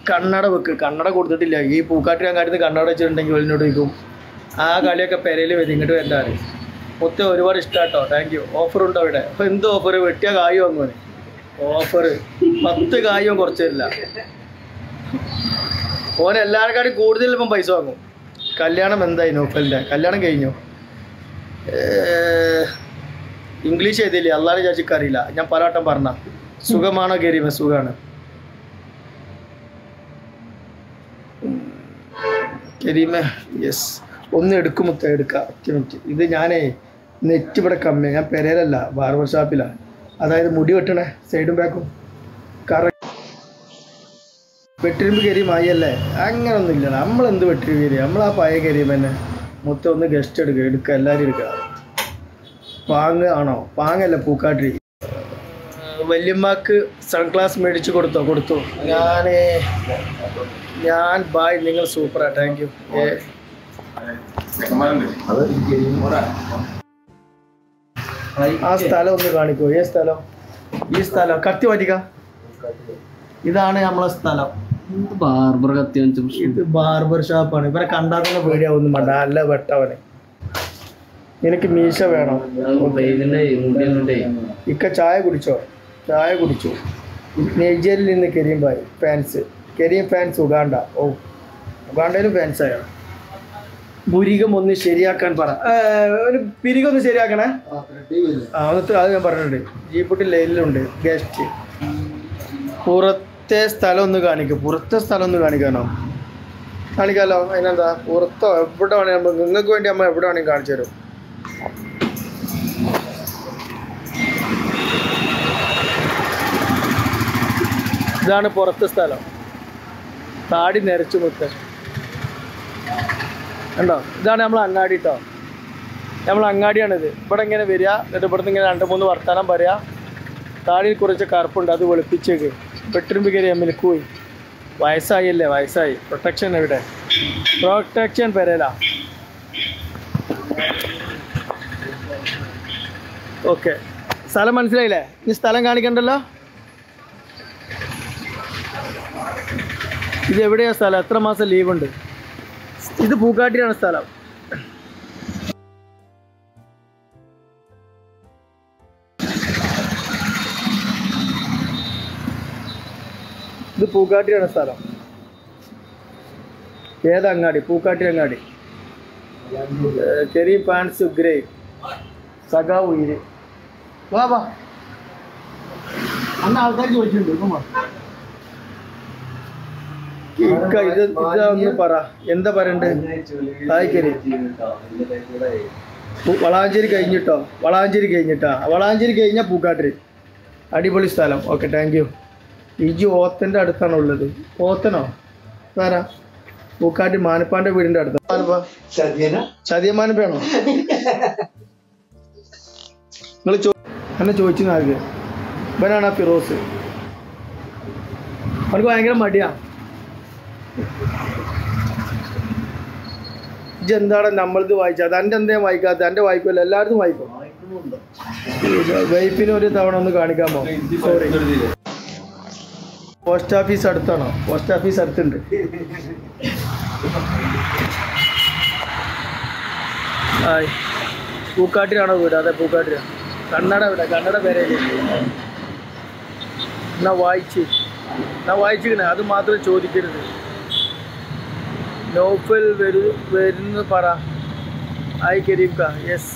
കണ്ണട വെക്ക് കണ്ണട കൊടുത്തിട്ടില്ല ഈ പൂക്കാട്ടിരി അങ്ങാടിന്ന് കണ്ണട വെച്ചിട്ടുണ്ടെങ്കിൽ എന്നോട് ചോദിക്കും ആ കളിയൊക്കെ പെരയിൽ വരും ഇങ്ങോട്ട് വരണ്ടാറ് മൊത്തം ഒരുപാട് ഇഷ്ടാട്ടോ താങ്ക് യു ഓഫർ ഉണ്ടോ ഇവിടെ അപ്പൊ എന്ത് ഓഫർ വെട്ടിയ കായ് വാങ്ങുവാന് ഓഫർ പത്ത് കായും കുറച്ച് തരില്ല ഓൻ എല്ലാവരെക്കാട്ടും കൂടുതൽ ഇപ്പം പൈസ വാങ്ങും കല്യാണം എന്തായി നോഫലിൻ്റെ കല്യാണം കഴിഞ്ഞു ഏഹ്, ഇംഗ്ലീഷ് എഴുതിയില്ലേ അല്ലാതെ ചാച്ചിക്ക് അറിയില്ല ഞാൻ പലവട്ടം പറഞ്ഞ സുഖമാണോ കരീമ സുഖമാണ് കരീമ യെസ് ഒന്ന് എടുക്കും മുത്ത എടുക്കാം ഒറ്റ മിനിറ്റ് ഇത് ഞാനേ നെറ്റ് ഇവിടെ കമ്മിയാണ് ഞാൻ പെരയിലല്ല ബാർബർ ഷാപ്പിലാണ് അതായത് മുടി വെട്ടണേ സൈഡും ബാക്കും കറ വെട്ടിരുമ്പ് കരിയുമായി അല്ലേ അങ്ങനൊന്നുമില്ല നമ്മളെന്ത് വെട്ടിരുമ്പ് കരി നമ്മൾ ആ പഴയ കരിയും തന്നെ മൊത്തം ഒന്ന് ഗസ്റ്റ് എടുക്കുക എടുക്കുക എല്ലാവരും എടുക്കുക പാങ് ആണോ പാങ്ങല്ല പൂക്കാട്ടി വല്യമ്മക്ക് സൺഗ്ലാസ് മേടിച്ച് കൊടുത്തോ കൊടുത്തു ഞാൻ ഞാൻ ബായ് നിങ്ങൾ സൂപ്പറാ താങ്ക് യു ആ സ്ഥലം ഒന്ന് കാണിക്കോ ഏ സ്ഥലം ഈ സ്ഥലം കത്തി മാറ്റിക്ക ഇതാണ് നമ്മളെ സ്ഥലം ബാർബർ കത്തി വാങ്ങിച്ച ഇത് ബാർബർ ഷാപ്പാണ് ഇവരെ കണ്ടാൽ തന്നെ പേടിയാവുന്നു വേണ്ട നല്ല വെട്ടവന് എനിക്ക് മീശ വേണം ഇതിന്റെ മുടിയുണ്ടേ ഇക്ക ചായ കുടിച്ചോ ചായ കുടിച്ചു നൈജീരിയയിൽ നിന്ന് Kareem bhai fans Kareem fans Uganda ഓ ഉഗാണ്ടയിലും ഫാൻസ് ആയോ ഭുരികം ഒന്ന് ശരിയാക്കാൻ പറ ഏ, ഒരു പിരികം ഒന്ന് ശരിയാക്കണേ ആ എന്നിട്ട് അത് ഞാൻ പറഞ്ഞിട്ടുണ്ട് ജീപ്പുട്ടി ലൈനിലുണ്ട് ഗസ്റ്റ് പുറത്തെ സ്ഥലം ഒന്ന് കാണിക്കും പുറത്തെ സ്ഥലം ഒന്ന് കാണിക്കാനോ കാണിക്കാലോ അതിനെന്താ പുറത്തോ എവിടെ വേണേലും നമുക്ക് നിങ്ങൾക്ക് വേണ്ടി അമ്മ എവിടെ വേണമെങ്കിൽ കാണിച്ചു തരും ഇതാണ് പുറത്തെ സ്ഥലം താടി നിരച്ചു മുത്തൻ കണ്ടോ ഇതാണ് നമ്മൾ അങ്ങാടി കേട്ടോ നമ്മൾ അങ്ങാടിയാണിത് ഇവിടെ ഇങ്ങനെ വരിക എന്നിട്ട് ഇവിടുന്ന് ഇങ്ങനെ രണ്ട് മൂന്ന് വർത്താനം പറയാ താടിയിൽ കുറച്ച് കറുപ്പുണ്ട് അത് വെളുപ്പിച്ചേക്ക് വെട്ടിരുമ്പ് കയറി മിൽക്ക് പോയി വയസ്സായില്ലേ വയസ്സായി പ്രൊട്ടക്ഷൻ എവിടെ പ്രൊട്ടക്ഷൻ പെരല ഓക്കെ സ്ഥലം മനസ്സിലായില്ലേ ഈ സ്ഥലം കാണിക്കണ്ടല്ലോ ഇത് എവിടെയാ സ്ഥലം എത്ര മാസം ലീവ് ഉണ്ട് ഇത് പൂക്കാട്ടിയാണ് സ്ഥലം ഇത് പൂക്കാട്ടിയാണ് സ്ഥലം ഏതങ്ങാടി പൂക്കാട്ടി അങ്ങാടി കെരി പാൻസ് ഗ്രേ സഖാ ഉയിര് വാ വാ അന്ന് ആൾക്കാർ ചോദിച്ചിട്ടുണ്ട് ഇപ്പം വാ. ഇക്ക ഇത് ഇതൊന്ന് പറ എന്താ പറയണ്ടേ ആയിക്കരി പു- വളാഞ്ചേരി കഴിഞ്ഞിട്ടോ വളാഞ്ചേരി കഴിഞ്ഞിട്ടാ വളാഞ്ചേരി കഴിഞ്ഞാൽ പൂക്കാട്ടിരി അടിപൊളി സ്ഥലം ഓക്കെ താങ്ക് യു ഇജി ഓത്തൻ്റെ അടുത്താണ് ഉള്ളത് ഓത്തനോ ആരാ പൂക്കാട്ടി മാനപ്പാന്റെ വീടിന്റെ അടുത്ത് മാനപ്പാ ചതിയ മാനപ്പാണോ നിങ്ങൾ ചോ എന്നെ ചോദിച്ചു നാല് ഇവനാണ് ആ ഫിറോസ് അവർക്ക് ഭയങ്കര മടിയാ ഇജ്ജ് എന്താണ് നമ്മളത് വായിച്ചത് എൻ്റെ എന്തേ വായിക്കാത്ത എൻ്റെ വായിക്കുമല്ലോ എല്ലായിടത്തും വായിക്കും വൈഫിന് ഒരു തവണ ഒന്ന് കാണിക്കാമോ സോറി പോസ്റ്റ് ഓഫീസ് അടുത്താണോ പോസ്റ്റ് ഓഫീസ് അടുത്തുണ്ട് ഹായ് പൂക്കാട്ടിലാണോ വീട് അതെ പൂക്കാട്ടിലാണ് കണ്ണട വീട് കണ്ണട പേരേല് എന്നാ വായിച്ച് എന്നാ വായിച്ചിരിക്കണേ അത് മാത്രം ചോദിക്കരുത് നോഫൽ വരു വരുന്നു പറ ആയി കരീംക യെസ്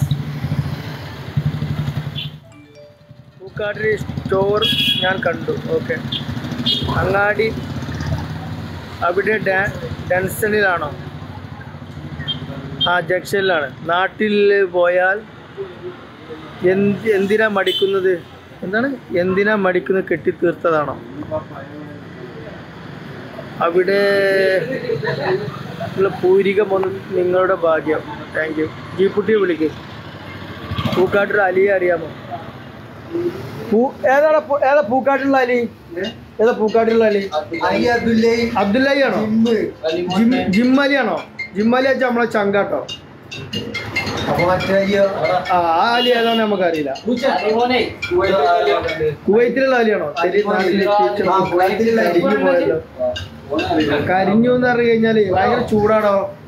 പൂക്കാട്ടിരി സ്റ്റോർ ഞാൻ കണ്ടു ഓക്കെ അങ്ങാടി അവിടെ ഡാ- ഡൻസണിലാണോ ആ ജംഗ്ഷനിലാണ് നാട്ടിൽ പോയാൽ എന്ത് എന്തിനാ മടിക്കുന്നത് എന്താണ് എന്തിനാ മടിക്കുന്നത് കെട്ടിത്തീർത്തതാണോ അവിടെ ഉള്ള പൂരികം ഒന്ന് നിങ്ങളുടെ ഭാഗ്യം താങ്ക് യു ജീപ്പുട്ടിയെ വിളിക്ക് പൂക്കാട്ടിൽ അലിയെ അറിയാമോ പൂ ഏതാണ് പൂ- ഏതാ പൂക്കാട്ടിലുള്ള അലി ഏതാ പൂക്കാട്ടിലുള്ള അലി അബ്ദുല്ലായി ആണോ ജിം ജിം അലി ആണോ ജിം അലി വെച്ചാൽ നമ്മളെ ചങ്കാട്ടോ ആ ആ അലി ഏതാണെന്ന് നമുക്കറിയില്ല കുവൈത്തിലുള്ള അലിയാണോ ശരി നാട്ടിലെ ടീച്ചർ ജിമ്മിൽ പോയല്ലോ കരിഞ്ഞു എന്ന് പറഞ്ഞു കഴിഞ്ഞാല് ഭയങ്കര ചൂടാടോ